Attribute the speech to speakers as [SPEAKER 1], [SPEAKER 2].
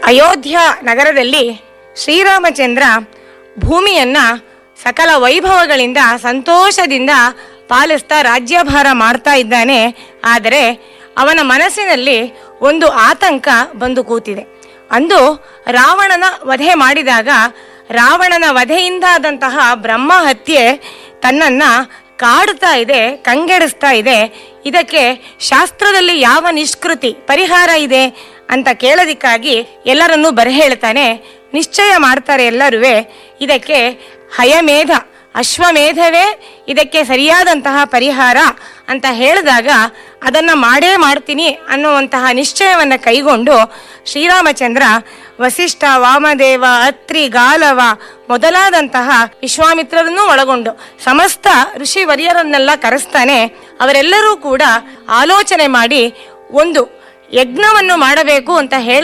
[SPEAKER 1] ಅಯೋಧ್ಯ ನಗರದಲ್ಲಿ ಶ್ರೀರಾಮಚಂದ್ರ ಭೂಮಿಯನ್ನ ಸಕಲ ವೈಭವಗಳಿಂದ ಸಂತೋಷದಿಂದ ಪಾಲಿಸ್ತಾ ರಾಜ್ಯಭಾರ ಮಾಡ್ತಾ ಇದ್ದಾನೆ ಆದರೆ ಅವನ ಮನಸ್ಸಿನಲ್ಲಿ ಒಂದು ಆತಂಕ ಬಂದು ಕೂತಿದೆ ಅಂದು ರಾವಣನ ವಧೆ ಮಾಡಿದಾಗ ರಾವಣನ ವಧೆಯಿಂದಾದಂತಹ ಬ್ರಹ್ಮ ಹತ್ಯೆ ತನ್ನನ್ನ ಕಾಡುತ್ತಾ ಇದೆ ಕಂಗೆಡಿಸ್ತಾ ಇದೆ ಇದಕ್ಕೆ ಶಾಸ್ತ್ರದಲ್ಲಿ ಯಾವ ನಿಷ್ಕೃತಿ ಪರಿಹಾರ ಇದೆ ಅಂತ ಕೇಳೋದಿಕ್ಕಾಗಿ ಎಲ್ಲರನ್ನೂ ಬರಹೇಳ್ತಾನೆ ನಿಶ್ಚಯ ಮಾಡ್ತಾರೆ ಎಲ್ಲರೂ ಇದಕ್ಕೆ ಹಯಮೇಧ ಅಶ್ವಮೇಧವೇ ಇದಕ್ಕೆ ಸರಿಯಾದಂತಹ ಪರಿಹಾರ ಅಂತ ಹೇಳಿದಾಗ ಅದನ್ನ ಮಾಡೇ ಮಾಡ್ತೀನಿ ಅನ್ನುವಂತಹ ನಿಶ್ಚಯವನ್ನ ಕೈಗೊಂಡು ಶ್ರೀರಾಮಚಂದ್ರ ವಸಿಷ್ಠ ವಾಮದೇವ ಅತ್ರಿ ಗಾಲವ ಮೊದಲಾದಂತಹ ವಿಶ್ವಾಮಿತ್ರರನ್ನೂ ಒಳಗೊಂಡು ಸಮಸ್ತ ಋಷಿವರ್ಯರನ್ನೆಲ್ಲ ಕರೆಸ್ತಾನೆ ಅವರೆಲ್ಲರೂ ಕೂಡ ಆಲೋಚನೆ ಮಾಡಿ ಒಂದು ಯಜ್ಞವನ್ನು ಮಾಡಬೇಕು ಅಂತ ಹೇಳ